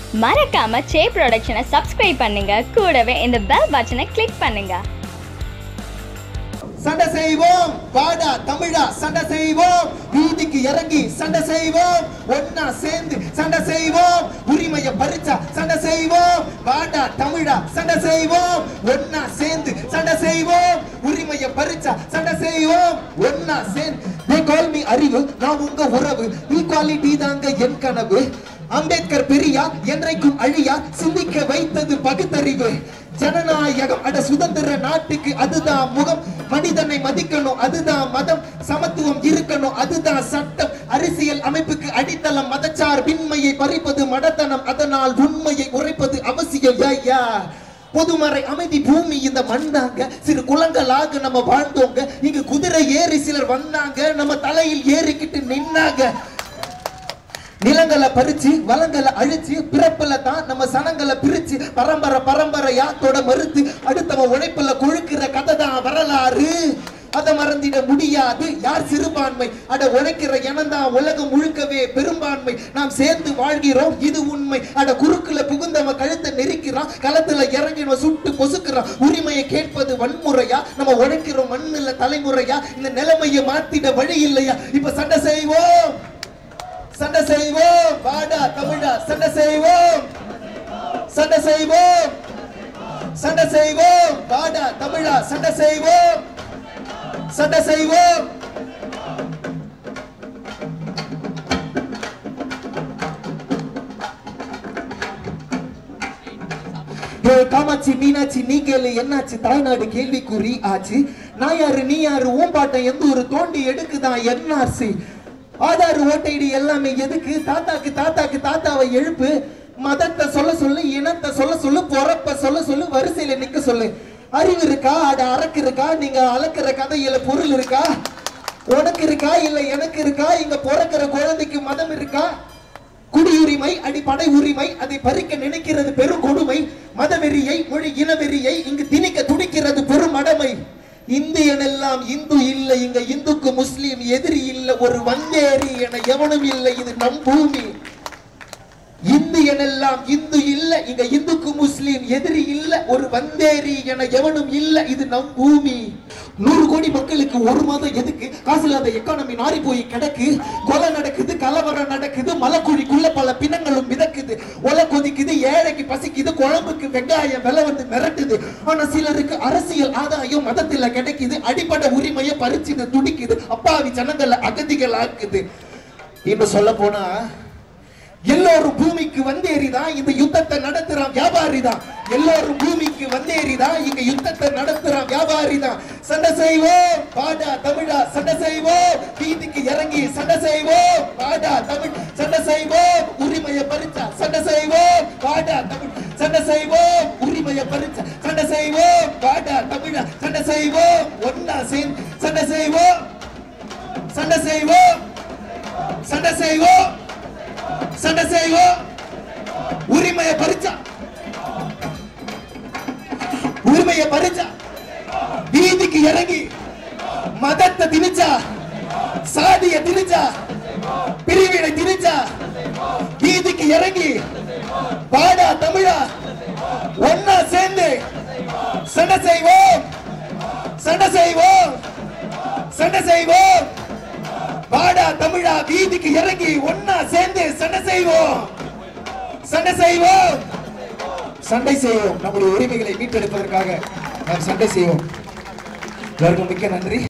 மறக்காம சே ப்ரொடக்ஷனை சப்ஸ்கிரைப் பண்ணுங்க கூடவே இந்த பெல் பட்டனை கிளிக் பண்ணுங்க சண்டை செய்வோம் வாடா தமிழா சண்டை செய்வோம் வீதிக்கு இறங்கி சண்டை செய்வோம் ஒன்னா சேர்ந்து சண்டை செய்வோம் உரிமையை பறிச்சா சண்டை செய்வோம் வாடா தமிழா சண்டை செய்வோம் ஒன்னா சேர்ந்து சண்டை செய்வோம் உரிமையை பறிச்சா சண்டை செய்வோம் ஒன்னா சேர்ந்து they call me அறிவு நான் உங்க உறவு ஈக்வாலிட்டி தாங்க என் கனவு அம்பேத்கர் பெரியா என்றைக்கும் அழியா சிந்திக்க வைத்தது பகுத்தறிவு ஜனநாயகம் அட சுதந்திர நாட்டுக்கு அதுதான் முகம் மனிதனை மதிக்கணும் அதுதான் மதம் சமத்துவம் இருக்கணும் அதுதான் சட்டம் அரசியல் அமைப்புக்கு அடித்தளம் மதச்சார் பின்மையை பறிப்பது மடத்தனம் அதனால் உண்மையை உரைப்பது அவசியம் ஐயா பொதுமறை அமைதி பூமி இந்த மண்ணாங்க சிறு குளங்களாக நம்ம வாழ்ந்தோங்க இங்க குதிரை ஏறி சிலர் வந்தாங்க நம்ம தலையில் ஏறிக்கிட்டு நின்னாங்க நிலங்களை பறிச்சு வளங்களை அழிச்சு பிறப்புல தான் நம்ம சனங்களை பிரிச்சு பரம்பரை பரம்பரையா தொட மறுத்து அடுத்தவன் உழைப்புல கொழுக்கிற கதை தான் வரலாறு அதை மறந்திட முடியாது யார் சிறுபான்மை அட உழைக்கிற இனம்தான் உலகம் முழுக்கவே பெரும்பான்மை நாம் சேர்ந்து வாழ்கிறோம் இது உண்மை அட குறுக்குல புகுந்தவன் கழுத்தை நெரிக்கிறான் களத்துல இறங்கினவன் சுட்டு பொசுக்கிறான் உரிமையை கேட்பது வன்முறையா நம்ம உழைக்கிறோம் மண்ணுல தலைமுறையா இந்த நிலைமையை மாத்திட வழி இல்லையா இப்ப சண்டை செய்வோம் சண்டை செய்வோம் வாடா தமிழா சண்டை செய்வோம் சண்டை செய்வோம் சண்டை செய்வோம் வாடா தமிழா சண்டை செய்வோம் சண்டை செய்வோம் ஏய், காமாட்சி மீனாட்சி நீ கேளு என்னாச்சு தாய்நாடு கேள்விக்குறி ஆச்சு நான் யாரு நீ யாரு ஊன் பாட்டம் எந்த ஒரு தோண்டி எடுக்குதான் என்ஆர்சி ஆதார் ஓட்டைடி எல்லாமே எதுக்கு தாத்தாக்கு தாத்தாக்கு தாத்தாவை எழுப்பு மதத்தை சொல்ல சொல்லு இனத்தை சொல்ல சொல்லு பொறப்ப சொல்ல சொல்லு வரிசையில நிக்க சொல்லு அறிவு இருக்கா அட அரக்கு இருக்கா நீங்க அளக்குற கதையில பொருள் இருக்கா உனக்கு இருக்கா இல்ல எனக்கு இருக்கா இங்க பிறக்கிற குழந்தைக்கு மதம் இருக்கா குடியுரிமை அடிப்படை உரிமை அதை பறிக்க நினைக்கிறது பெரும் கொடுமை மதவெறியை மொழி இனவெறியை இங்கு திணிக்க துடிக்கிறது பெரும் அடமை இந்தியன் எல்லாம் இந்து இல்லை இங்க இந்துக்கு முஸ்லீம் எதிரி இல்லை ஒரு வந்தேரி என எவனும் இல்லை இது நம் பூமி இந்தியன் எல்லாம் இந்து இல்ல இங்க இந்துக்கு முஸ்லீம் எதிரி இல்ல ஒரு வந்தேரி என எவனும் இல்ல இது நம் பூமி நூறு கோடி மக்களுக்கு ஒரு மாதம் எதுக்கு காசு இல்லாத எக்கானமி நாரி போய் கிடக்கு கொலை நடக்குது கலவரம் நடக்குது மலைக்குழிக்குள்ள பல பிணங்களும் மிதக்குது ஒலை கொதிக்குது ஏழைக்கு பசிக்குது குழம்புக்கு வெங்காயம் விலை வந்து மிரட்டுது ஆனா சிலருக்கு அரசியல் ஆதாயம் மதத்துல கிடைக்குது அடிப்படை உரிமையை பறிச்சுது துடிக்குது அப்பாவி ஜனங்களை அகதிகள் ஆக்குது இன்னும் சொல்ல போனா எல்லோரும் பூமிக்கு வந்தேறிதான் இந்த யுத்தத்தை நடத்துறான் வியாபாரி தான் எல்லோரும் பூமிக்கு வந்தேறிதான் இங்க யுத்தத்தை நடத்துறான் வியாபாரி தான் சண்டை செய்வோம் பாடா தமிழா சண்டை செய்வோம் வீதிக்கு இறங்கி சண்டை செய்வோம் பாடா தமிழ் சண்டை செய்வோம் உரிமையை பறிச்சா சண்டை செய்வோம் பாடா தமிழ் சண்டை செய்வோம் உரிமையை பறிச்சா சண்டை செய்வோம் பாடா தமிழா சண்டை செய்வோம் ஒன்னா சேர்ந்து சண்டை செய்வோம் சண்டை செய்வோம் சண்டை செய்வோம் சண்டை செய்வோம் உரிமையை பறிச்சா உரிமையை பறிச்சா வீதிக்கு இறங்கி மதத்தை திணிச்சா சாதிய திணிச்சா பிரிவினை திணிச்சா வீதிக்கு இறங்கி பாடா தமிழா ஒன்னா சேர்ந்து சண்டை செய்வோம் சண்டை செய்வோம் சண்டை செய்வோம் வாடா தமிழா வீதிக்கு இறங்கி ஒன்னா சேர்ந்து சண்டை செய்வோம் சண்டை செய்வோம் சண்டை செய்வோம் நம்முடைய உரிமைகளை மீட்டெடுப்பதற்காக நாம் சண்டை செய்வோம் எல்லாருக்கும் மிக்க நன்றி